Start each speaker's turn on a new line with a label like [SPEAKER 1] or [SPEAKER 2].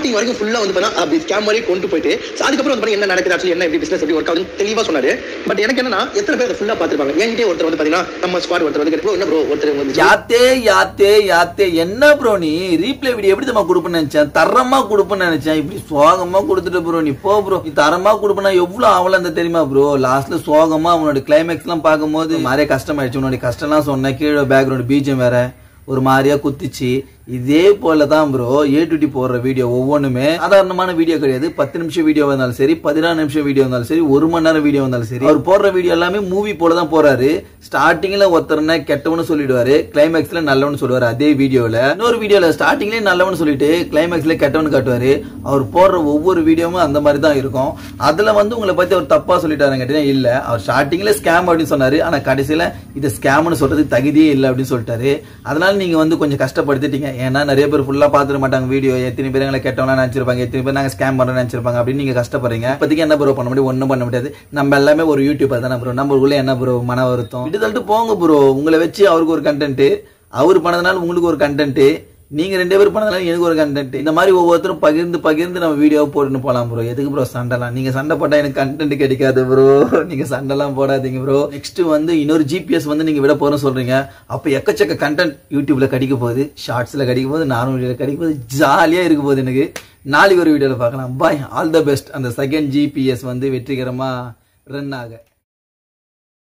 [SPEAKER 1] starting வரைக்கும் ஃபுல்லா வந்து பார்த்தா அப்படி ஸ்கேம் மாதிரி கொண்டு போயிட்டு so அதுக்கப்புறம் வந்து பாத்தீங்கன்னா என்ன நடக்குது ஆக்சுவலி என்ன எப்படி பிசினஸ் எப்படி ஒர்க் ஆகுதுன்னு தெளிவா சொன்னாரு பட் எனக்கு என்னன்னா எத்தனை பேர் ஃபுல்லா பார்த்திருப்பாங்க என்கிட்ட ஒருத்தர் வந்து பாத்தீங்கன்னா நம்ம ஸ்குவாட் ஒருத்தர் வந்து கேட்டு என்ன ப்ரோ ஒருத்தர் வந்து
[SPEAKER 2] யாத்தே யாத்தே யாத்தே என்ன ப்ரோ நீ ரீப்ளே வீடியோ எப்படி தெரியுமா கொடுப்பேன்னு நினைச்சேன் தரமா கொடுப்பேன்னு நினைச்சேன் இப்படி சோகமா கொடுத்துட்டு ப்ரோ நீ போ ப்ரோ நீ தரமா கொடுப்பனா எவ்வளவு அவல அந்த தெரியுமா ப்ரோ லாஸ்ட்ல சோகமா உன்னோட கிளைமேக்ஸ் எல்லாம் பார்க்கும்போது நிறைய கஷ்டமாயிடுச்சு உன்னோட கஷ்டம்லாம் சொன்ன கீழே பேக்ரவுண்ட் பீஜம் வேற ஒரு மாதிரியா குத்திச்சு இதே போல தான் ப்ரோ ஏ டு டி போடுற வீடியோ ஒவ்வொன்றுமே சாதாரணமான வீடியோ கிடையாது பத்து நிமிஷம் வீடியோ இருந்தாலும் சரி பதினாறு நிமிஷம் வீடியோ இருந்தாலும் சரி ஒரு மணி நேரம் வீடியோ இருந்தாலும் சரி அவர் போடுற வீடியோ எல்லாமே மூவி போல தான் போறாரு ஸ்டார்டிங்ல ஒருத்தர்ன கெட்டவனு சொல்லிடுவாரு கிளைமேக்ஸ்ல நல்லவனு சொல்லுவாரு அதே வீடியோல இன்னொரு வீடியோல ஸ்டார்டிங்லயே நல்லவனு சொல்லிட்டு கிளைமேக்ஸ்ல கெட்டவனு காட்டுவாரு அவர் போடுற ஒவ்வொரு வீடியோவும் அந்த மாதிரி தான் இருக்கும் அதுல வந்து உங்களை பத்தி அவர் தப்பா சொல்லிட்டாரு கேட்டீங்கன்னா இல்ல அவர் ஸ்டார்டிங்ல ஸ்கேம் அப்படின்னு சொன்னாரு ஆனா கடைசியில இது ஸ்கேம்னு சொல்றதுக்கு தகுதியே இல்லை அப்படின்னு சொல்லிட்டாரு அதனால நீங்க வந்து கொஞ்சம் கஷ்டப்படுத்திட்டீங்க ஏன்னா நிறைய பேர் ஃபுல்லா பாத்துட மாட்டாங்க வீடியோ எத்தனை பேர் எங்களை கெட்டவனா நினைச்சிருப்பாங்க எத்தனை பேர் நாங்க ஸ்கேம் பண்றோம் நினைச்சிருப்பாங்க அப்படின்னு நீங்க கஷ்டப்படுறீங்க இப்போதைக்கு என்ன ப்ரோ பண்ண முடியும் ஒன்றும் பண்ண முடியாது நம்ம எல்லாமே ஒரு யூடியூபர் தானே ப்ரோ நம்ம உள்ள என்ன ப்ரோ மன வருத்தம் விட்டு தள்ளிட்டு போங்க ப்ரோ உங்களை வச்சு அவருக்கு ஒரு கண்டென்ட் அவர் பண்ணதுனால உங்களுக்கு ஒரு கண்டென்ட் நீங்க ரெண்டு பேர் பண்ணதுனால எனக்கு ஒரு கண்டென்ட் இந்த மாதிரி ஒவ்வொருத்தரும் பகிர்ந்து பகிர்ந்து நம்ம வீடியோ போட்டுன்னு போலாம் ப்ரோ எதுக்கு ப்ரோ சண்டைலாம் நீங்க சண்டை போட்டா எனக்கு கண்டென்ட் கிடைக்காது ப்ரோ நீங்க சண்டைலாம் போடாதீங்க ப்ரோ நெக்ஸ்ட் வந்து இன்னொரு ஜிபிஎஸ் வந்து நீங்க விட போறோம் சொல்றீங்க அப்ப எக்கச்சக்க கண்டென்ட் யூடியூப்ல கிடைக்க போகுது ஷார்ட்ஸ்ல கிடைக்க போகுது நானும் வீடியோல கிடைக்க போகுது ஜாலியா இருக்க போகுது எனக்கு நாளைக்கு ஒரு வீடியோல பார்க்கலாம் பாய் ஆல் த பெஸ்ட் அந்த செகண்ட் ஜிபிஎஸ் வந்து வெற்றிகரமா ரன் ஆக